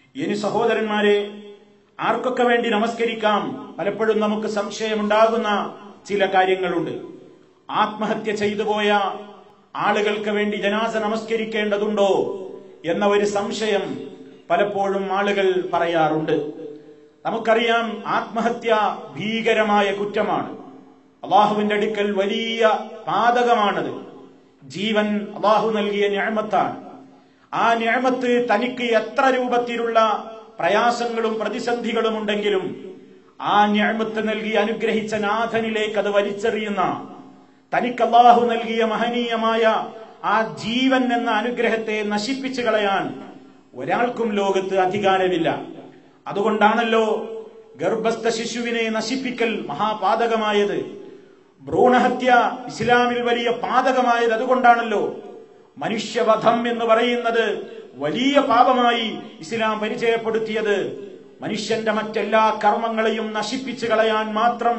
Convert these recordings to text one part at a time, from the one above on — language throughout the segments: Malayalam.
ഇനി സഹോദരന്മാരെ ആർക്കൊക്കെ വേണ്ടി നമസ്കരിക്കാം പലപ്പോഴും നമുക്ക് സംശയമുണ്ടാകുന്ന ചില കാര്യങ്ങളുണ്ട് ആത്മഹത്യ ചെയ്തു പോയ ആളുകൾക്ക് വേണ്ടി ജനാസ നമസ്കരിക്കേണ്ടതുണ്ടോ എന്ന ഒരു സംശയം പലപ്പോഴും ആളുകൾ പറയാറുണ്ട് നമുക്കറിയാം ആത്മഹത്യ ഭീകരമായ കുറ്റമാണ് അള്ളാഹുവിന്റെ അടുക്കൽ വലിയ പാതകമാണത് ജീവൻ അള്ളാഹു നൽകിയ ഞാമത്താണ് ആ ഞാമത്ത് തനിക്ക് എത്ര രൂപത്തിലുള്ള പ്രയാസങ്ങളും പ്രതിസന്ധികളും ഉണ്ടെങ്കിലും ആ ഞാമത്ത് നൽകി അനുഗ്രഹിച്ച നാഥനിലേക്ക് അത് വലിച്ചെറിയുന്ന തനിക്ക് അള്ളാഹു നൽകിയ മഹനീയമായ ആ ജീവൻ എന്ന അനുഗ്രഹത്തെ നശിപ്പിച്ചു കളയാൻ ഒരാൾക്കും ലോകത്ത് അധികാരമില്ല അതുകൊണ്ടാണല്ലോ ഗർഭസ്ഥ ശിശുവിനെ നശിപ്പിക്കൽ മഹാപാതകമായത് ഭ്രൂണഹത്യ ഇസ്ലാമിൽ വലിയ പാതകമായത് അതുകൊണ്ടാണല്ലോ മനുഷ്യവധം എന്ന് പറയുന്നത് വലിയ പാപമായി ഇസ്ലാം പരിചയപ്പെടുത്തിയത് മനുഷ്യന്റെ മറ്റെല്ലാ കർമ്മങ്ങളെയും നശിപ്പിച്ചു കളയാൻ മാത്രം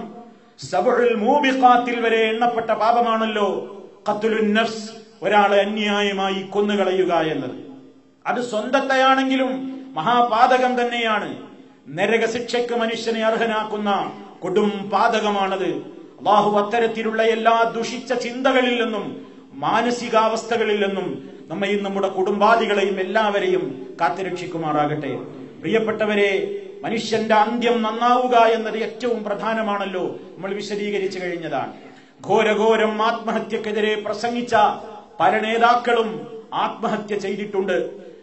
സബുൽ മൂബിഖാത്തിൽ വരെ എണ്ണപ്പെട്ട പാപമാണല്ലോ ഖത്തുലുൻ നഫ്സ് ഒരാളെ അന്യായമായി കൊന്നുകളയുക എന്നത് അത് സ്വന്തത്തെയാണെങ്കിലും മഹാപാതകം തന്നെയാണ് നരകശിക്ഷയ്ക്ക് മനുഷ്യനെ അർഹനാക്കുന്ന കൊടും പാതകമാണത് അള്ളാഹു അത്തരത്തിലുള്ള എല്ലാ ദുഷിച്ച ചിന്തകളിൽ നിന്നും മാനസികാവസ്ഥകളിൽ നിന്നും നമ്മയും നമ്മുടെ കുടുംബാദികളെയും എല്ലാവരെയും കാത്തുരക്ഷിക്കുമാറാകട്ടെ പ്രിയപ്പെട്ടവരെ മനുഷ്യന്റെ അന്ത്യം നന്നാവുക എന്നത് ഏറ്റവും പ്രധാനമാണല്ലോ നമ്മൾ വിശദീകരിച്ചു കഴിഞ്ഞതാണ് ഘോരഘോരം ആത്മഹത്യക്കെതിരെ പ്രസംഗിച്ച പല നേതാക്കളും ആത്മഹത്യ ചെയ്തിട്ടുണ്ട്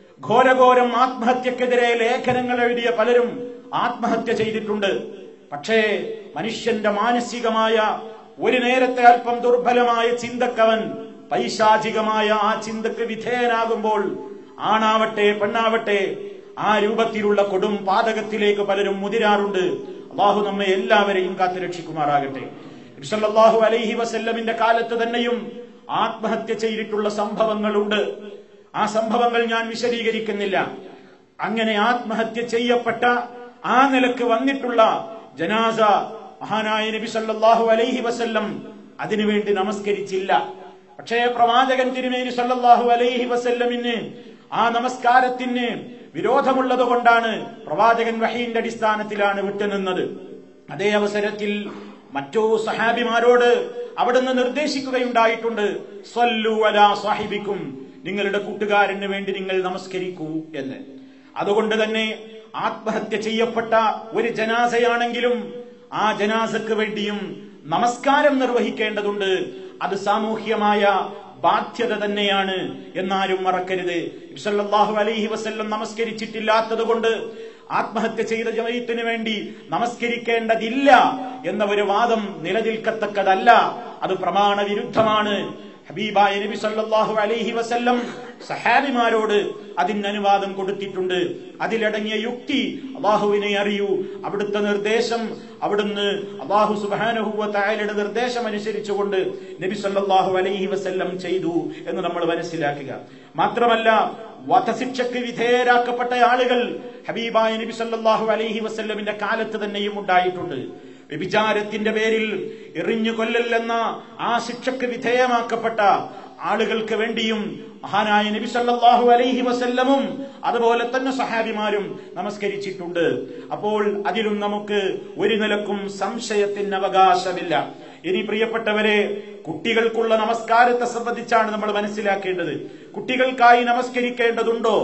ഘോരഘോരം ആത്മഹത്യക്കെതിരെ ലേഖനങ്ങൾ എഴുതിയ പലരും ആത്മഹത്യ ചെയ്തിട്ടുണ്ട് പക്ഷേ മനുഷ്യന്റെ മാനസികമായ ഒരു നേരത്തെ അല്പം ദുർബലമായ ചിന്തക്കവൻ പൈശാചികമായ ആ ചിന്തക്ക് വിധേയനാകുമ്പോൾ ആണാവട്ടെ പെണ്ണാവട്ടെ ആ രൂപത്തിലുള്ള കൊടും പാതകത്തിലേക്ക് പലരും മുതിരാറുണ്ട് അള്ളാഹു നമ്മെ എല്ലാവരെയും കാത്തുരക്ഷിക്കുമാറാകട്ടെ സല്ലല്ലാഹു അലൈഹി വസല്ലമിന്റെ കാലത്ത് തന്നെയും ആത്മഹത്യ ചെയ്തിട്ടുള്ള സംഭവങ്ങളുണ്ട് ആ സംഭവങ്ങൾ ഞാൻ വിശദീകരിക്കുന്നില്ല അങ്ങനെ ആത്മഹത്യ ചെയ്യപ്പെട്ട ആ നിലക്ക് വന്നിട്ടുള്ള ജനാസ മഹാനായ നബി സല്ലല്ലാഹു അലൈഹി വസല്ലം അതിനുവേണ്ടി നമസ്കരിച്ചില്ല പക്ഷേ പ്രവാചകൻ തിരുമേനി സല്ലല്ലാഹു അലൈഹി വസല്ലമിന് ആ നമസ്കാരത്തിന് വിരോധമുള്ളത് കൊണ്ടാണ് പ്രവാചകൻ വഹീന്റെ അടിസ്ഥാനത്തിലാണ് വിട്ടുനിന്നത് അതേ അവസരത്തിൽ മറ്റു സഹാബിമാരോട് അവിടുന്ന് നിർദ്ദേശിക്കുകയുണ്ടായിട്ടുണ്ട് സ്വല്ലു അലാ സാഹിബിക്കും നിങ്ങളുടെ കൂട്ടുകാരന് വേണ്ടി നിങ്ങൾ നമസ്കരിക്കൂ എന്ന് അതുകൊണ്ട് തന്നെ ആത്മഹത്യ ചെയ്യപ്പെട്ട ഒരു ജനാസയാണെങ്കിലും ആ ജനാസക്ക് വേണ്ടിയും നമസ്കാരം നിർവഹിക്കേണ്ടതുണ്ട് അത് സാമൂഹ്യമായ ബാധ്യത തന്നെയാണ് എന്നാരും മറക്കരുത് ഇബ്സല്ലാഹു അലൈഹി വസല്ലം നമസ്കരിച്ചിട്ടില്ലാത്തത് കൊണ്ട് ആത്മഹത്യ ചെയ്ത ജമയത്തിന് വേണ്ടി നമസ്കരിക്കേണ്ടതില്ല എന്ന ഒരു വാദം നിലനിൽക്കത്തക്കതല്ല അത് പ്രമാണ വിരുദ്ധമാണ് ഹബീബായ നബി സല്ലല്ലാഹു അലൈഹി വസല്ലം സഹാബിമാരോട് അതിന് അനുവാദം കൊടുത്തിട്ടുണ്ട് അതിലടങ്ങിയ യുക്തി അള്ളാഹുവിനെ അറിയൂ അവിടുത്തെ നിർദ്ദേശം അവിടുന്ന് അള്ളാഹു സുബാനഹുവ തായാലയുടെ നിർദ്ദേശം അനുസരിച്ചുകൊണ്ട് നബി സല്ലല്ലാഹു അലൈഹി വസല്ലം ചെയ്തു എന്ന് നമ്മൾ മനസ്സിലാക്കുക മാത്രമല്ല വധശിക്ഷയ്ക്ക് വിധേയരാക്കപ്പെട്ട ആളുകൾ ഹബീബായ നബി സല്ലല്ലാഹു അലൈഹി വസല്ലമിന്റെ കാലത്ത് തന്നെയും ഉണ്ടായിട്ടുണ്ട് വ്യഭിചാരത്തിന്റെ പേരിൽ എറിഞ്ഞു കൊല്ലല്ലെന്ന ആ ശിക്ഷയ്ക്ക് വിധേയമാക്കപ്പെട്ട ആളുകൾക്ക് വേണ്ടിയും മഹാനായ നബി സല്ലല്ലാഹു അലൈഹി വസല്ലമും അതുപോലെ തന്നെ സഹാബിമാരും നമസ്കരിച്ചിട്ടുണ്ട് അപ്പോൾ അതിലും നമുക്ക് ഒരു നിലക്കും സംശയത്തിന് അവകാശമില്ല ഇനി പ്രിയപ്പെട്ടവരെ കുട്ടികൾക്കുള്ള നമസ്കാരത്തെ സംബന്ധിച്ചാണ് നമ്മൾ മനസ്സിലാക്കേണ്ടത് കുട്ടികൾക്കായി നമസ്കരിക്കേണ്ടതുണ്ടോ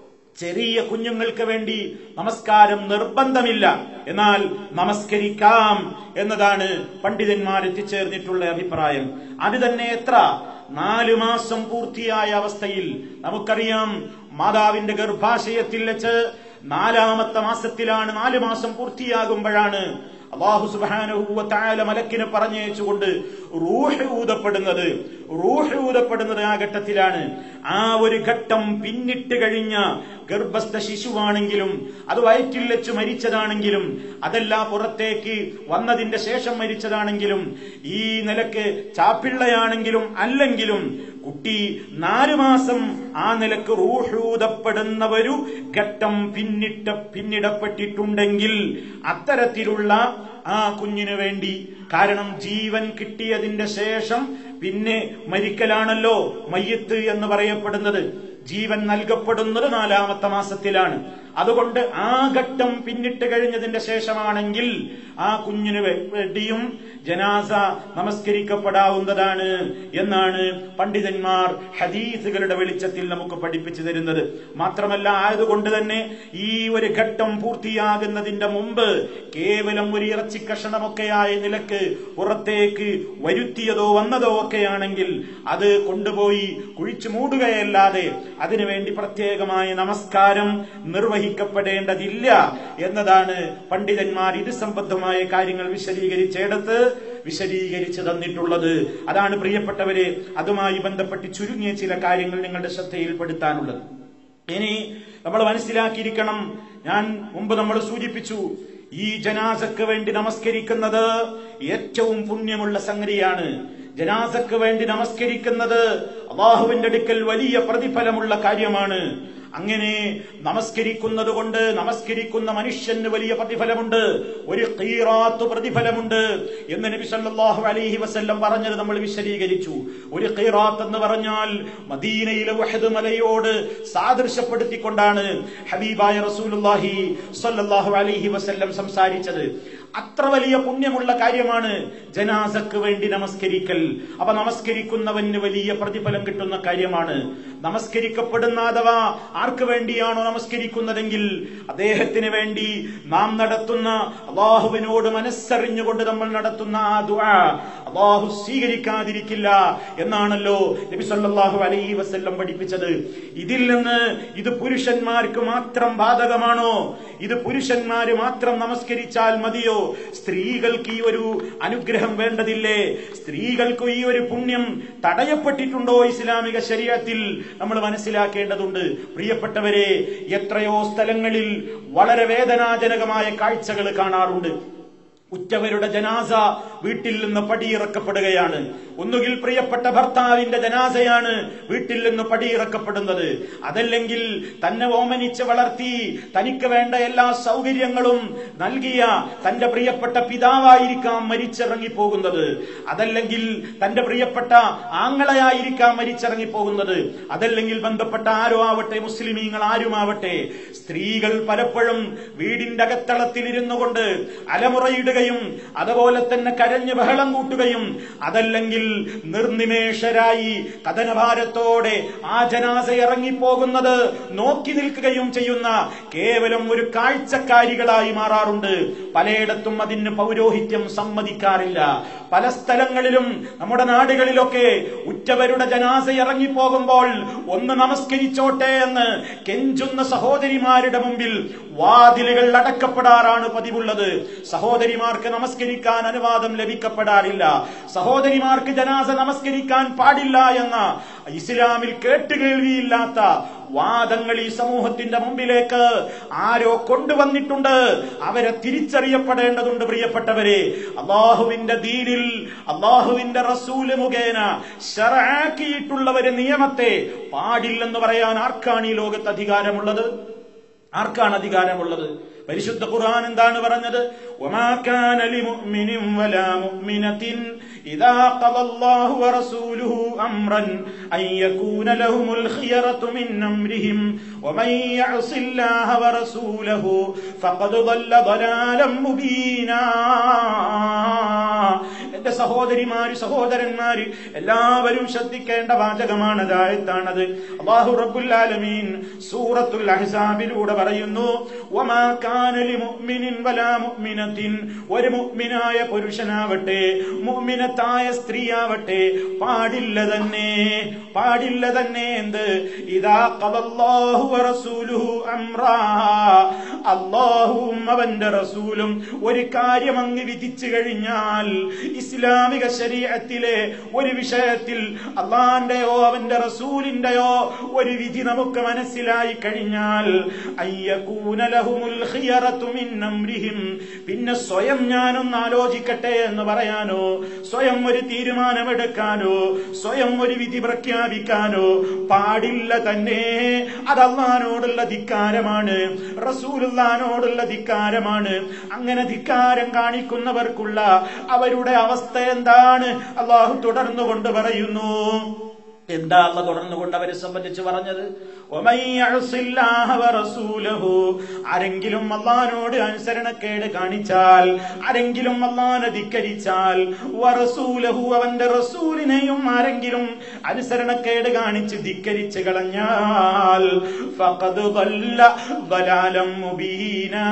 ചെറിയ കുഞ്ഞുങ്ങൾക്ക് വേണ്ടി നമസ്കാരം നിർബന്ധമില്ല എന്നാൽ നമസ്കരിക്കാം എന്നതാണ് പണ്ഡിതന്മാർ എത്തിച്ചേർന്നിട്ടുള്ള അഭിപ്രായം അത് തന്നെ എത്ര നാലു മാസം പൂർത്തിയായ അവസ്ഥയിൽ നമുക്കറിയാം മാതാവിന്റെ ഗർഭാശയത്തിൽ വെച്ച് നാലാമത്തെ മാസത്തിലാണ് നാലു മാസം പൂർത്തിയാകുമ്പോഴാണ് അള്ളാഹു സുബാനഹുവ താല മലക്കിനെ പറഞ്ഞയച്ചുകൊണ്ട് റൂഹ് ഊതപ്പെടുന്നത് റൂഹ് ഊതപ്പെടുന്നത് ആ ഘട്ടത്തിലാണ് ആ ഒരു ഘട്ടം പിന്നിട്ട് കഴിഞ്ഞ ഗർഭസ്ഥ ശിശുവാണെങ്കിലും അത് വയറ്റിൽ വെച്ച് മരിച്ചതാണെങ്കിലും അതല്ല പുറത്തേക്ക് വന്നതിന്റെ ശേഷം മരിച്ചതാണെങ്കിലും ഈ നിലക്ക് ചാപ്പിള്ളയാണെങ്കിലും അല്ലെങ്കിലും കുട്ടി നാലു മാസം ആ നിലക്ക് റൂഹൂതപ്പെടുന്ന ഒരു ഘട്ടം പിന്നിട്ട പിന്നിടപ്പെട്ടിട്ടുണ്ടെങ്കിൽ അത്തരത്തിലുള്ള ആ കുഞ്ഞിനു വേണ്ടി കാരണം ജീവൻ കിട്ടിയതിന്റെ ശേഷം പിന്നെ മരിക്കലാണല്ലോ മയ്യത്ത് എന്ന് പറയപ്പെടുന്നത് ജീവൻ നൽകപ്പെടുന്നത് നാലാമത്തെ മാസത്തിലാണ് അതുകൊണ്ട് ആ ഘട്ടം പിന്നിട്ട് കഴിഞ്ഞതിന്റെ ശേഷമാണെങ്കിൽ ആ കുഞ്ഞിന് വേ- വേണ്ടിയും ജനാസ നമസ്കരിക്കപ്പെടാവുന്നതാണ് എന്നാണ് പണ്ഡിതന്മാർ ഹദീസുകളുടെ വെളിച്ചത്തിൽ നമുക്ക് പഠിപ്പിച്ചു തരുന്നത് മാത്രമല്ല ആയതുകൊണ്ട് തന്നെ ഈ ഒരു ഘട്ടം പൂർത്തിയാകുന്നതിന്റെ മുമ്പ് കേവലം ഒരു ഇറച്ചി കഷണമൊക്കെയായ നിലക്ക് പുറത്തേക്ക് വരുത്തിയതോ വന്നതോ ഒക്കെയാണെങ്കിൽ അത് കൊണ്ടുപോയി കുഴിച്ചു മൂടുകയല്ലാതെ അതിനുവേണ്ടി പ്രത്യേകമായ നമസ്കാരം നിർവഹിക്കപ്പെടേണ്ടതില്ല എന്നതാണ് പണ്ഡിതന്മാർ ഇത് സംബന്ധമായ കാര്യങ്ങൾ വിശദീകരിച്ചെടുത്ത് വിശദീകരിച്ചു തന്നിട്ടുള്ളത് അതാണ് പ്രിയപ്പെട്ടവരെ അതുമായി ബന്ധപ്പെട്ട് ചുരുങ്ങിയ ചില കാര്യങ്ങൾ നിങ്ങളുടെ ശ്രദ്ധയിൽപ്പെടുത്താനുള്ളത് ഇനി നമ്മൾ മനസ്സിലാക്കിയിരിക്കണം ഞാൻ മുമ്പ് നമ്മൾ സൂചിപ്പിച്ചു ഈ ജനാസക്ക് വേണ്ടി നമസ്കരിക്കുന്നത് ഏറ്റവും പുണ്യമുള്ള സംഗതിയാണ് ജനാസക്ക് വേണ്ടി നമസ്കരിക്കുന്നത് അള്ളാഹുവിന്റെ അടുക്കൽ വലിയ പ്രതിഫലമുള്ള കാര്യമാണ് അങ്ങനെ നമസ്കരിക്കുന്നത് കൊണ്ട് നമസ്കരിക്കുന്ന മനുഷ്യന് വലിയ പ്രതിഫലമുണ്ട് ഒരു ഖീറാത്ത് പ്രതിഫലമുണ്ട് എന്ന് നബി സല്ലല്ലാഹു അലൈഹി വസല്ലം പറഞ്ഞത് നമ്മൾ വിശദീകരിച്ചു ഒരു ഖീറാത്ത് എന്ന് പറഞ്ഞാൽ മദീനയിലെ വഹദ് മലയോട് സാദൃശ്യപ്പെടുത്തിക്കൊണ്ടാണ് ഹബീബായ റസൂലുള്ളാഹി സല്ലല്ലാഹു അലൈഹി വസല്ലം സംസാരിച്ചത് അത്ര വലിയ പുണ്യമുള്ള കാര്യമാണ് ജനാസക്ക് വേണ്ടി നമസ്കരിക്കൽ അപ്പൊ നമസ്കരിക്കുന്നവന് വലിയ പ്രതിഫലം കിട്ടുന്ന കാര്യമാണ് നമസ്കരിക്കപ്പെടുന്ന അഥവാ ആർക്ക് വേണ്ടിയാണോ നമസ്കരിക്കുന്നതെങ്കിൽ അദ്ദേഹത്തിന് വേണ്ടി നാം നടത്തുന്ന അള്ളാഹുവിനോട് മനസ്സറിഞ്ഞുകൊണ്ട് നമ്മൾ നടത്തുന്ന ആ ദുആ അള്ളാഹു സ്വീകരിക്കാതിരിക്കില്ല എന്നാണല്ലോ നബി സല്ലല്ലാഹു അലൈഹി വസല്ലം പഠിപ്പിച്ചത് ഇതിൽ നിന്ന് ഇത് പുരുഷന്മാർക്ക് മാത്രം ബാധകമാണോ ഇത് പുരുഷന്മാര് മാത്രം നമസ്കരിച്ചാൽ മതിയോ സ്ത്രീകൾക്ക് ഈ ഒരു അനുഗ്രഹം വേണ്ടതില്ലേ സ്ത്രീകൾക്ക് ഈ ഒരു പുണ്യം തടയപ്പെട്ടിട്ടുണ്ടോ ഇസ്ലാമിക ശരീരത്തിൽ നമ്മൾ മനസ്സിലാക്കേണ്ടതുണ്ട് പ്രിയപ്പെട്ടവരെ എത്രയോ സ്ഥലങ്ങളിൽ വളരെ വേദനാജനകമായ കാഴ്ചകൾ കാണാറുണ്ട് ഉറ്റവരുടെ ജനാസ വീട്ടിൽ നിന്ന് പടിയിറക്കപ്പെടുകയാണ് ഒന്നുകിൽ പ്രിയപ്പെട്ട ഭർത്താവിന്റെ ജനാസയാണ് വീട്ടിൽ നിന്ന് പടിയിറക്കപ്പെടുന്നത് അതല്ലെങ്കിൽ തന്നെ ഓമനിച്ച് വളർത്തി തനിക്ക് വേണ്ട എല്ലാ സൗകര്യങ്ങളും നൽകിയ തന്റെ പ്രിയപ്പെട്ട പിതാവായിരിക്കാം മരിച്ചിറങ്ങി പോകുന്നത് അതല്ലെങ്കിൽ തന്റെ പ്രിയപ്പെട്ട ആങ്ങളയായിരിക്കാം മരിച്ചിറങ്ങി പോകുന്നത് അതല്ലെങ്കിൽ ബന്ധപ്പെട്ട ആരോ ആവട്ടെ മുസ്ലിമീങ്ങൾ ആരുമാവട്ടെ സ്ത്രീകൾ പലപ്പോഴും വീടിന്റെ അകത്തളത്തിൽ ഇരുന്നു കൊണ്ട് അലമുറയിടുകയും അതുപോലെ തന്നെ കരഞ്ഞ് ബഹളം കൂട്ടുകയും അതല്ലെങ്കിൽ നിർനിമേഷരായി കഥനഭാരത്തോടെ ആ ജനാസ ഇറങ്ങിപ്പോകുന്നത് നോക്കി നിൽക്കുകയും ചെയ്യുന്ന കേവലം ഒരു കാഴ്ചക്കാരികളായി മാറാറുണ്ട് പലയിടത്തും അതിന് പൗരോഹിത്യം സമ്മതിക്കാറില്ല പല സ്ഥലങ്ങളിലും നമ്മുടെ നാടുകളിലൊക്കെ ഉറ്റവരുടെ ജനാസ ഇറങ്ങിപ്പോകുമ്പോൾ ഒന്ന് നമസ്കരിച്ചോട്ടെ എന്ന് കെഞ്ചുന്ന സഹോദരിമാരുടെ മുമ്പിൽ വാതിലുകൾ അടക്കപ്പെടാറാണ് പതിവുള്ളത് സഹോദരിമാർക്ക് നമസ്കരിക്കാൻ അനുവാദം ലഭിക്കപ്പെടാറില്ല സഹോദരിമാർക്ക് ജനാസ നമസ്കരിക്കാൻ പാടില്ല എന്ന ഇസ്ലാമിൽ കേട്ടുകേൾവിയില്ലാത്ത വാദങ്ങൾ ഈ സമൂഹത്തിന്റെ മുമ്പിലേക്ക് ആരോ കൊണ്ടുവന്നിട്ടുണ്ട് അവരെ തിരിച്ചറിയപ്പെടേണ്ടതുണ്ട് പ്രിയപ്പെട്ടവരെ അള്ളാഹുവിന്റെ ദീനിൽ അള്ളാഹുവിന്റെ റസൂല് മുഖേന ഷറാക്കിയിട്ടുള്ള ഒരു നിയമത്തെ പാടില്ലെന്ന് പറയാൻ ആർക്കാണ് ഈ ലോകത്ത് അധികാരമുള്ളത് ആർക്കാണ് അധികാരമുള്ളത് പരിശുദ്ധ ഖുർആൻ എന്താണ് പറഞ്ഞത് وما كان لمؤمن ولا مؤمنة إذا قضى الله ورسوله أمرا أن يكون لهم الخيرة من أمرهم ومن يعص الله ورسوله فقد ضل ضلالا مبينا എന്റെ സഹോദരിമാര് സഹോദരന്മാര് എല്ലാവരും ശ്രദ്ധിക്കേണ്ട വാചകമാണ് അതായത്താണത് അള്ളാഹു റബ്ബുല്ലാലമീൻ സൂറത്തുൽ അഹ്സാബിലൂടെ പറയുന്നു വമാ കാന ലിമുഅ്മിനിൻ വലാ മുഅ്മിനത്തിൻ ഒരു മുഅ്മിനായ പുരുഷനാവട്ടെ മുഅ്മിനത്തായ സ്ത്രീയാവട്ടെ പാടില്ല തന്നെ പാടില്ല തന്നെ എന്ത് ഇതാ ഖദല്ലാഹു വറസൂലുഹു അംറാ അള്ളാഹുവും അവന്റെ റസൂലും ഒരു കാര്യം അങ്ങ് വിധിച്ചു കഴിഞ്ഞാൽ ഇസ്ലാമിക ശരീരത്തിലെ ഒരു വിഷയത്തിൽ അള്ളാന്റെയോ അവന്റെ റസൂലിന്റെയോ ഒരു വിധി നമുക്ക് മനസ്സിലായി കഴിഞ്ഞാൽ അയ്യകൂന ലഹുമുൽ ഖിയറത്തു മിൻ അംരിഹിം പിന്നെ സ്വയം ഞാനൊന്ന് ആലോചിക്കട്ടെ എന്ന് പറയാനോ സ്വയം ഒരു തീരുമാനമെടുക്കാനോ സ്വയം ഒരു വിധി പ്രഖ്യാപിക്കാനോ പാടില്ല തന്നെ അത് അള്ളഹാനോടുള്ള ധിക്കാരമാണ് റസൂലുള്ളാനോടുള്ള ധിക്കാരമാണ് അങ്ങനെ ധിക്കാരം കാണിക്കുന്നവർക്കുള്ള അവരുടെ അവസ്ഥ എന്താണ് അള്ളാഹു തുടർന്നുകൊണ്ട് പറയുന്നു എന്താ അള്ള തുടർന്നുകൊണ്ട് അവരെ സംബന്ധിച്ച് പറഞ്ഞത് ومن يعص الله ورسوله ആരെങ്കിലും അള്ളഹാനോട് അനുസരണക്കേട് കാണിച്ചാൽ ആരെങ്കിലും അള്ളഹാനെ ധിക്കരിച്ചാൽ വറസൂലഹു അവന്റെ റസൂലിനെയും ആരെങ്കിലും അനുസരണക്കേട് കാണിച്ച് ധിക്കരിച്ച് കളഞ്ഞാൽ ഫഖദ് ضل ضلالا മുബീനാ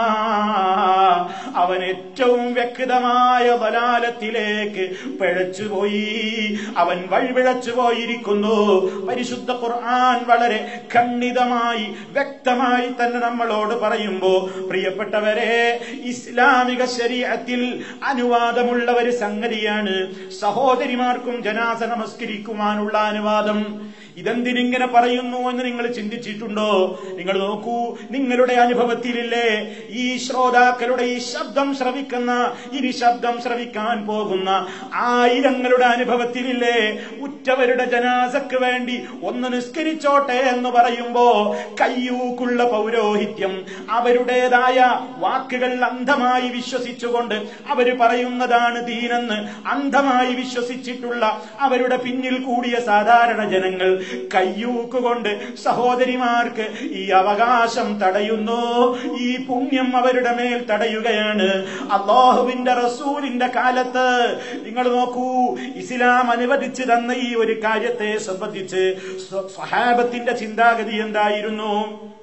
അവൻ ഏറ്റവും വ്യക്തമായ ബലാലത്തിലേക്ക് പിഴച്ചുപോയി അവൻ വഴിപിഴച്ചു പോയിരിക്കുന്നു പരിശുദ്ധ ഖുർആൻ വളരെ ഖണ്ഡിതമായി വ്യക്തമായി തന്നെ നമ്മളോട് പറയുമ്പോ പ്രിയപ്പെട്ടവരെ ഇസ്ലാമിക ശരീരത്തിൽ അനുവാദമുള്ള ഒരു സംഗതിയാണ് സഹോദരിമാർക്കും ജനാസ നമസ്കരിക്കുവാനുള്ള അനുവാദം ഇതെന്തിനിങ്ങനെ പറയുന്നു എന്ന് നിങ്ങൾ ചിന്തിച്ചിട്ടുണ്ടോ നിങ്ങൾ നോക്കൂ നിങ്ങളുടെ അനുഭവത്തിലില്ലേ ഈ ശ്രോതാക്കളുടെ ഈ ശബ്ദം ശ്രവിക്കുന്ന ഇനി ശബ്ദം ശ്രവിക്കാൻ പോകുന്ന ആയിരങ്ങളുടെ അനുഭവത്തിലില്ലേ ഉറ്റവരുടെ ജനാസക്ക് വേണ്ടി ഒന്ന് നിസ്കരിച്ചോട്ടെ എന്ന് പറയുമ്പോ കയ്യൂക്കുള്ള പൗരോഹിത്യം അവരുടേതായ വാക്കുകൾ അന്ധമായി വിശ്വസിച്ചുകൊണ്ട് അവര് പറയുന്നതാണ് ദീനെന്ന് അന്ധമായി വിശ്വസിച്ചിട്ടുള്ള അവരുടെ പിന്നിൽ കൂടിയ സാധാരണ ജനങ്ങൾ കയ്യൂക്കുകൊണ്ട് സഹോദരിമാർക്ക് ഈ അവകാശം തടയുന്നു ഈ പുണ്യം അവരുടെ മേൽ തടയുകയാണ് അള്ളാഹുവിന്റെ റസൂലിന്റെ കാലത്ത് നിങ്ങൾ നോക്കൂ ഇസ്ലാം അനുവദിച്ചു തന്ന ഈ ഒരു കാര്യത്തെ സംബന്ധിച്ച് സ്വ- സ്വഹാബത്തിന്റെ ചിന്താഗതി എന്തായിരുന്നു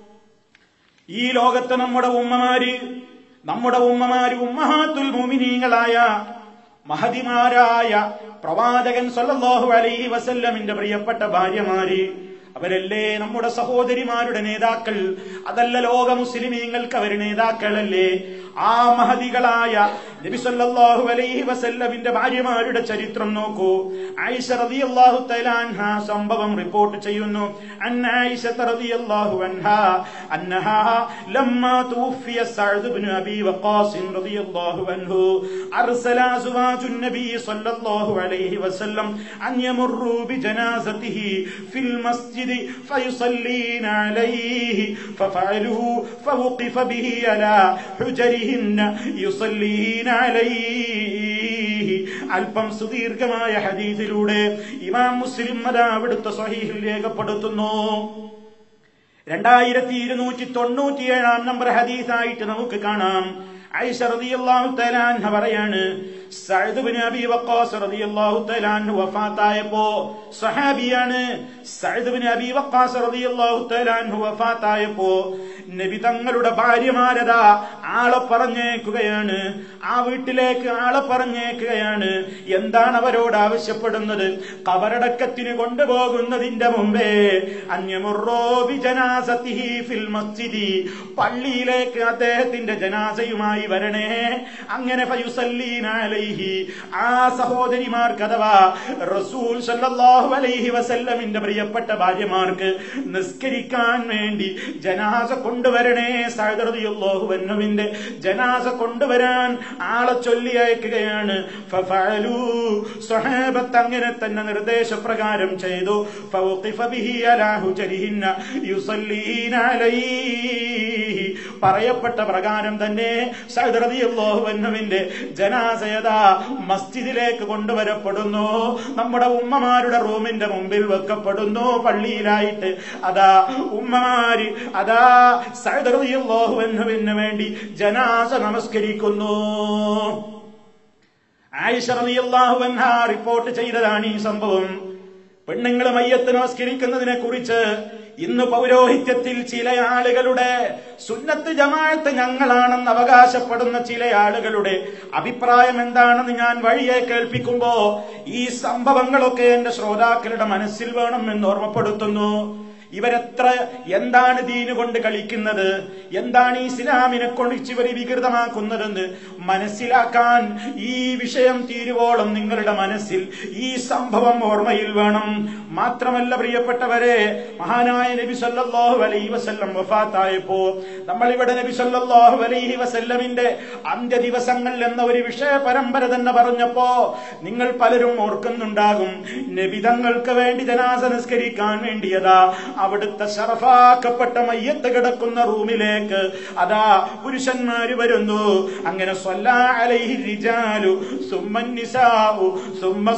ഈ ലോകത്ത് നമ്മുടെ ഉമ്മമാര് നമ്മുടെ ഉമ്മമാര് ഉമ്മഹാത്തുൽ മോമിനീങ്ങളായ മഹതിമാരായ പ്രവാചകൻ സല്ലല്ലാഹു അലൈഹി വസല്ലമിന്റെ പ്രിയപ്പെട്ട ഭാര്യമാര് അവരല്ലേ നമ്മുടെ സഹോദരിമാരുടെ നേതാക്കൾ അതല്ല ലോക മുസ്ലിമീങ്ങൾക്ക് അവർ നേതാക്കളല്ലേ ആ മഹതികളായ നബി സല്ലല്ലാഹു അലൈഹി വസല്ലമിന്റെ ഭാര്യമാരുടെ ചരിത്രം നോക്കൂ ആയിഷ റളിയല്ലാഹു തആല അൻഹ സംഭവം റിപ്പോർട്ട് ചെയ്യുന്നു അൻ ആയിഷ റളിയല്ലാഹു അൻഹ അന്നഹാ ലമ്മാ തുവഫിയ സഅദ് ഇബ്നു അബി വഖാസ് റളിയല്ലാഹു അൻഹു അർസല അസ്വാജു النبي صلى الله عليه وسلم أن يمروا بجنازته في المسجد فيصلين عليه ففعلوا فوقف به على حجرهن يصلين عليه അല്പം സുദീർഘമായ ഹദീസിലൂടെ ഇമാം മുസ്ലിം അതാ അവിടുത്തെ സ്വഹീഹിൽ രേഖപ്പെടുത്തുന്നു രണ്ടായിരത്തി ഇരുന്നൂറ്റി തൊണ്ണൂറ്റിയേഴാം നമ്പർ ഹദീസായിട്ട് നമുക്ക് കാണാം ഐഷ റളിയല്ലാഹു തആല അൻഹ പറയാണ് സഅദ് ഇബ്നു അബി വഖാസ് റളിയല്ലാഹു തആല അൻഹു വഫാത്തായപ്പോ സഹാബിയാണ് സഅദ് ഇബ്നു അബി വഖാസ് റളിയല്ലാഹു തആല അൻഹു വഫാത്തായപ്പോ നബി തങ്ങളുടെ ഭാര്യമാരതാ ആളെ പറഞ്ഞേക്കുകയാണ് ആ വീട്ടിലേക്ക് ആളെ പറഞ്ഞേക്കുകയാണ് എന്താണ് അവരോട് ആവശ്യപ്പെടുന്നത് കബറടക്കത്തിന് കൊണ്ടുപോകുന്നതിന്റെ മുമ്പേ അന്യമുറോ ജനാസത്തിഹി ഫിൽ മസ്ജിദി പള്ളിയിലേക്ക് അദ്ദേഹത്തിന്റെ ജനാസയുമായി വരണേ അങ്ങനെ ഫയുസല്ലീന അലൈഹി ആ സഹോദരിമാർക്ക് അഥവാ റസൂൽ സല്ലല്ലാഹു അലൈഹി വസല്ലമിന്റെ പ്രിയപ്പെട്ട ഭാര്യമാർക്ക് നിസ്കരിക്കാൻ വേണ്ടി ജനാസ കൊണ്ടുവരണേ സഹദറിയുള്ളാഹുവിന്റെ ജനാസ കൊണ്ടുവരാൻ ആളെ ചൊല്ലി അയക്കുകയാണ് ഫഫഅലൂ സ്വഹാബത്ത് അങ്ങനെ തന്നെ നിർദ്ദേശപ്രകാരം ചെയ്തു ഫൗഖിഫ ബിഹി അലാ ഹുജരിഹിന്ന യുസല്ലീന അലൈഹി പറയപ്പെട്ട പ്രകാരം തന്നെ സഅദ് റളിയല്ലാഹു അൻഹുവിന്റെ ജനാസയത മസ്ജിദിലേക്ക് കൊണ്ടുവരപ്പെടുന്നു നമ്മുടെ ഉമ്മമാരുടെ റൂമിന്റെ മുമ്പിൽ വെക്കപ്പെടുന്നു പള്ളിയിലായിട്ട് അതാ ഉമ്മമാര് അതാ സഅദ് റളിയല്ലാഹു അൻഹുവിന് വേണ്ടി ജനാസ നമസ്കരിക്കുന്നു ആയിഷ റളിയല്ലാഹു അൻഹ റിപ്പോർട്ട് ചെയ്തതാണ് ഈ സംഭവം പെണ്ണുങ്ങൾ മയ്യത്ത് നമസ്കരിക്കുന്നതിനെ കുറിച്ച് ഇന്ന് പൗരോഹിത്യത്തിൽ ചില ആളുകളുടെ സുന്നത്ത് ജമാഅത്ത് ഞങ്ങളാണെന്ന് അവകാശപ്പെടുന്ന ചില ആളുകളുടെ അഭിപ്രായം എന്താണെന്ന് ഞാൻ വഴിയെ കേൾപ്പിക്കുമ്പോ ഈ സംഭവങ്ങളൊക്കെ എന്റെ ശ്രോതാക്കളുടെ മനസ്സിൽ വേണം എന്ന് ഓർമ്മപ്പെടുത്തുന്നു ഇവരെത്ര എന്താണ് ദീന് കൊണ്ട് കളിക്കുന്നത് എന്താണ് ഈ ഇസ്ലാമിനെ കൊണ്ട് ഇവർ വികൃതമാക്കുന്നതെന്ന് മനസ്സിലാക്കാൻ ഈ വിഷയം തീരുവോളം നിങ്ങളുടെ മനസ്സിൽ ഈ സംഭവം ഓർമ്മയിൽ വേണം മാത്രമല്ല പ്രിയപ്പെട്ടവരെ മഹാനായ നബി സല്ലല്ലാഹു അലൈഹി വസല്ലം വഫാത്തായപ്പോ നമ്മൾ ഇവിടെ നബി സല്ലല്ലാഹു അലൈഹി വസല്ലമിന്റെ അന്ത്യ ദിവസങ്ങൾ എന്ന ഒരു വിഷയ പരമ്പര തന്നെ പറഞ്ഞപ്പോ നിങ്ങൾ പലരും ഓർക്കുന്നുണ്ടാകും നബി തങ്ങൾക്ക് വേണ്ടി ജനാസ നിസ്കരിക്കാൻ വേണ്ടിയതാ അവിടുത്തെ ഷറഫാക്കപ്പെട്ട മയ്യത്ത് കിടക്കുന്ന റൂമിലേക്ക് അതാ പുരുഷന്മാര് വരുന്നു അങ്ങനെ സ്വല്ലാ അലൈഹി റിജാലു സുമ്മൻ നിസാഉ സുമ്മ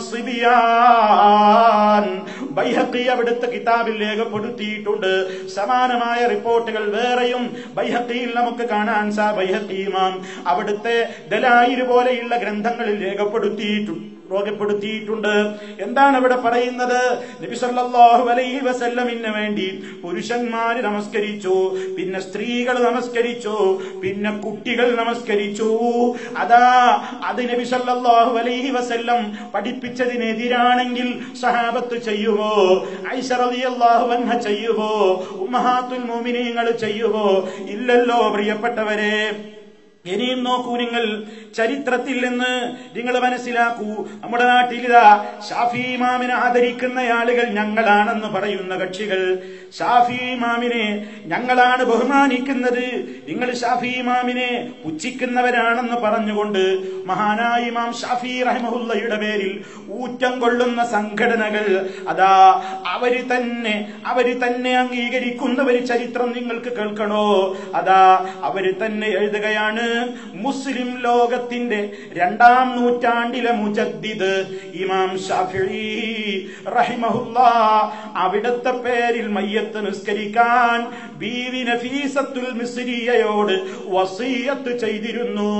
സിബിയാൻ ബൈഹഖി അവിടുത്തെ കിതാബിൽ രേഖപ്പെടുത്തിയിട്ടുണ്ട് സമാനമായ റിപ്പോർട്ടുകൾ വേറെയും ബൈഹഖിയിൽ നമുക്ക് കാണാൻ സാ ബൈഹഖി ഇമാം അവിടുത്തെ ദലായിര് പോലെയുള്ള ഗ്രന്ഥങ്ങളിൽ രേഖപ്പെടുത്തിയിട്ടുണ്ട് രേഖപ്പെടുത്തിയിട്ടുണ്ട് എന്താണ് ഇവിടെ പറയുന്നത് നബി സല്ലല്ലാഹു അലൈഹി വസല്ലമിന് വേണ്ടി പുരുഷന്മാര് നമസ്കരിച്ചു പിന്നെ സ്ത്രീകൾ നമസ്കരിച്ചു പിന്നെ കുട്ടികൾ നമസ്കരിച്ചു അതാ അത് നബി സല്ലല്ലാഹു അലൈഹി വസല്ലം പഠിപ്പിച്ചതിനെതിരാണെങ്കിൽ സഹാബത്ത് ചെയ്യുമോ ഐഷ റളിയല്ലാഹു അൻഹ ചെയ്യുമോ ഉമ്മഹാത്തുൽ മുഅ്മിനീങ്ങൾ ചെയ്യുമോ ഇല്ലല്ലോ പ്രിയപ്പെട്ടവരെ ഇനിയും നോക്കൂ നിങ്ങൾ ചരിത്രത്തിൽ നിന്ന് നിങ്ങൾ മനസ്സിലാക്കൂ നമ്മുടെ നാട്ടിൽ ഇതാ ഷാഫി ഇമാമിനെ ആദരിക്കുന്ന ആളുകൾ ഞങ്ങളാണെന്ന് പറയുന്ന കക്ഷികൾ ഷാഫി ഇമാമിനെ ഞങ്ങളാണ് ബഹുമാനിക്കുന്നത് നിങ്ങൾ ഷാഫി ഇമാമിനെ പുച്ഛിക്കുന്നവരാണെന്ന് പറഞ്ഞുകൊണ്ട് മഹാനായ ഇമാം ഷാഫി റഹ്മഹുല്ലയുടെ പേരിൽ ഊറ്റം കൊള്ളുന്ന സംഘടനകൾ അതാ അവര് തന്നെ അവര് തന്നെ അംഗീകരിക്കുന്ന ഒരു ചരിത്രം നിങ്ങൾക്ക് കേൾക്കണോ അതാ അവര് തന്നെ എഴുതുകയാണ് മുസ്ലിം ലോകത്തിന്റെ രണ്ടാം നൂറ്റാണ്ടിലെ മുജദ്ദിദ് ഇമാം ഷാഫി റഹിമഹുല്ല അവിടത്തെ പേരിൽ മയ്യത്ത് നിസ്കരിക്കാൻ ബീവി നഫീസത്തുൽ മിസ്രിയയോട് വസീയത്ത് ചെയ്തിരുന്നു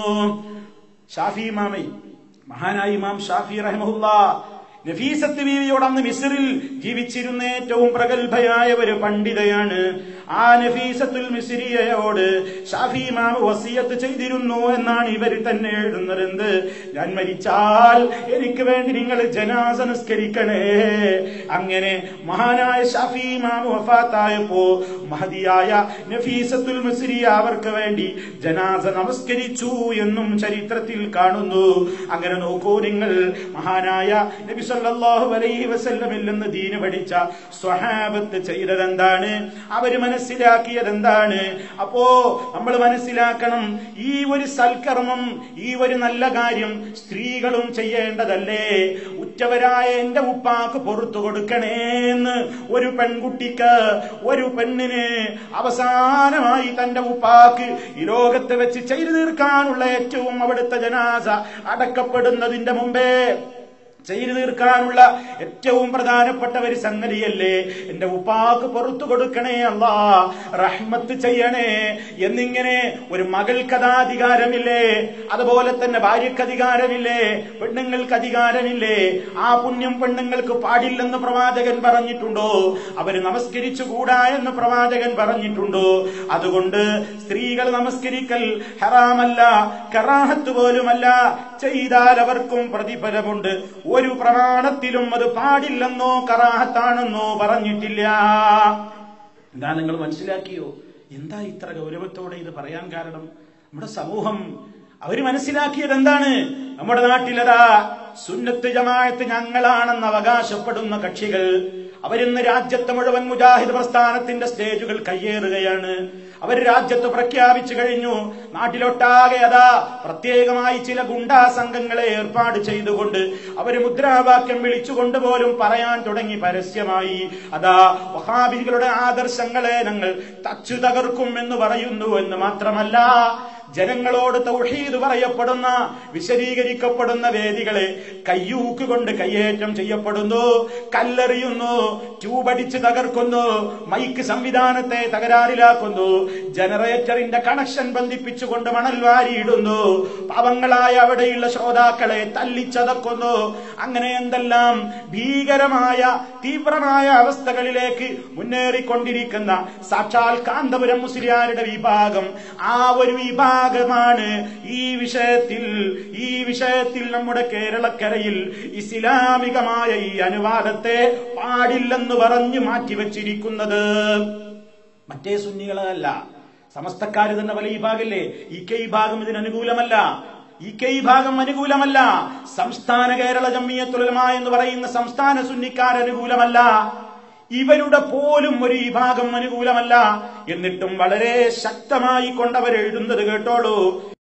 ഷാഫി ഇമാമേ മഹാനായ ഇമാം ഷാഫി റഹ്മുല്ല നഫീസത്ത് ബീവിയോട് അന്ന് മിസ്രിൽ ജീവിച്ചിരുന്ന ഏറ്റവും പ്രഗത്ഭയായ ഒരു പണ്ഡിതയാണ് ആ നഫീസത്തുൽ മിസ്രിയയോട് ഷാഫി ഇമാം വസിയത്ത് ചെയ്തിരുന്നു എന്നാണ് ഇവർ തന്നെ എഴുതുന്നത് എന്ത് ഞാൻ മരിച്ചാൽ എനിക്ക് വേണ്ടി നിങ്ങൾ ജനാസ നിസ്കരിക്കണേ അങ്ങനെ മഹാനായ ഷാഫി ഇമാം വഫാത്തായപ്പോ മഹതിയായ നഫീസത്തുൽ മിസ്രിയ അവർക്ക് വേണ്ടി ജനാസ നമസ്കരിച്ചു എന്നും ചരിത്രത്തിൽ കാണുന്നു അങ്ങനെ നോക്കൂ നിങ്ങൾ മഹാനായ നബി സല്ലല്ലാഹു അലൈഹി വസല്ലമിൽ നിന്ന് ദീന് പഠിച്ച സ്വഹാബത്ത് ചെയ്തതെന്താണ് അവര് മനസ്സിലാക്കിയത് എന്താണ് അപ്പോ നമ്മൾ മനസ്സിലാക്കണം ഈ ഒരു സൽക്കർമ്മം ഈ ഒരു നല്ല കാര്യം സ്ത്രീകളും ചെയ്യേണ്ടതല്ലേ ഉറ്റവരായ എന്റെ ഉപ്പാക്ക് പുറത്തു കൊടുക്കണേന്ന് ഒരു പെൺകുട്ടിക്ക് ഒരു പെണ്ണിന് അവസാനമായി തന്റെ ഉപ്പാക്ക് ഈ ലോകത്ത് വെച്ച് ചെയ്തു തീർക്കാനുള്ള ഏറ്റവും അവിടുത്തെ ജനാസ അടക്കപ്പെടുന്നതിന്റെ മുമ്പേ ചെയ്തു തീർക്കാനുള്ള ഏറ്റവും പ്രധാനപ്പെട്ട ഒരു സംഗതിയല്ലേ എന്റെ ഉപ്പാക്ക് പുറത്തു കൊടുക്കണേ അല്ലാ റഹ്മത്ത് ചെയ്യണേ എന്നിങ്ങനെ ഒരു മകൾക്ക് അധികാരമില്ലേ അതുപോലെ തന്നെ ഭാര്യക്ക് അധികാരമില്ലേ പെണ്ണുങ്ങൾക്ക് അധികാരമില്ലേ ആ പുണ്യം പെണ്ണുങ്ങൾക്ക് പാടില്ലെന്ന് പ്രവാചകൻ പറഞ്ഞിട്ടുണ്ടോ അവര് നമസ്കരിച്ചുകൂടാ എന്ന് പ്രവാചകൻ പറഞ്ഞിട്ടുണ്ടോ അതുകൊണ്ട് സ്ത്രീകൾ നമസ്കരിക്കൽ ഹറാമല്ല കറാഹത്ത് പോലുമല്ല ചെയ്താൽ അവർക്കും പ്രതിഫലമുണ്ട് ഒരു പ്രമാണത്തിലും അത് പാടില്ലെന്നോ കറാഹത്താണെന്നോ പറഞ്ഞിട്ടില്ല എന്താ നിങ്ങൾ മനസ്സിലാക്കിയോ എന്താ ഇത്ര ഗൗരവത്തോടെ ഇത് പറയാൻ കാരണം നമ്മുടെ സമൂഹം അവര് മനസ്സിലാക്കിയത് എന്താണ് നമ്മുടെ നാട്ടിലതാ സുന്നത്ത് ജമാഅത്ത് ഞങ്ങളാണെന്ന് അവകാശപ്പെടുന്ന കക്ഷികൾ അവരിന്ന് രാജ്യത്ത് മുഴുവൻ മുജാഹിദ് പ്രസ്ഥാനത്തിന്റെ സ്റ്റേജുകൾ കയ്യേറുകയാണ് അവർ രാജ്യത്ത് പ്രഖ്യാപിച്ചു കഴിഞ്ഞു നാട്ടിലൊട്ടാകെ അതാ പ്രത്യേകമായി ചില ഗുണ്ടാ സംഘങ്ങളെ ഏർപ്പാട് ചെയ്തുകൊണ്ട് അവർ മുദ്രാവാക്യം വിളിച്ചുകൊണ്ട് പോലും പറയാൻ തുടങ്ങി പരസ്യമായി അതാ വഹാബികളുടെ ആദർശങ്ങളെ ഞങ്ങൾ തച്ചു തകർക്കും എന്ന് പറയുന്നു എന്ന് മാത്രമല്ല ജനങ്ങളോട് തൗഹീദ് പറയപ്പെടുന്ന വിശദീകരിക്കപ്പെടുന്ന വേദികളെ കയ്യൂക്ക് കൊണ്ട് കയ്യേറ്റം ചെയ്യപ്പെടുന്നു കല്ലെറിയുന്നു ട്യൂബടിച്ച് തകർക്കുന്നു മൈക്ക് സംവിധാനത്തെ തകരാറിലാക്കുന്നു ജനറേറ്ററിന്റെ കണക്ഷൻ ബന്ധിപ്പിച്ചുകൊണ്ട് മണൽ വാരിയിടുന്നു പാവങ്ങളായ അവിടെയുള്ള ശ്രോതാക്കളെ തല്ലിച്ചതക്കുന്നു അങ്ങനെ എന്തെല്ലാം ഭീകരമായ തീവ്രമായ അവസ്ഥകളിലേക്ക് മുന്നേറിക്കൊണ്ടിരിക്കുന്ന സാക്ഷാൽ കാന്തപുരം മുസ്ലിയാരുടെ വിഭാഗം ആ ഒരു വിഭാഗമാണ് ഈ വിഷയത്തിൽ ഈ വിഷയത്തിൽ നമ്മുടെ കേരളക്കരയിൽ ഇസ്ലാമികമായ ഈ അനുവാദത്തെ പാടില്ലെന്ന് പറഞ്ഞു മാറ്റിവെച്ചിരിക്കുന്നത് മറ്റേ സുന്നികളല്ല സമസ്തക്കാര് തന്നെ പല വിഭാഗല്ലേ ഈ കെ വിഭാഗം ഇതിന് അനുകൂലമല്ല ഈ കെ വിഭാഗം അനുകൂലമല്ല സംസ്ഥാന കേരള ജമ്മിയത്തുലമ എന്ന് പറയുന്ന സംസ്ഥാന സുന്നിക്കാർ അനുകൂലമല്ല ഇവരുടെ പോലും ഒരു വിഭാഗം അനുകൂലമല്ല എന്നിട്ടും വളരെ ശക്തമായി കൊണ്ടവർ എഴുതുന്നത് കേട്ടോളൂ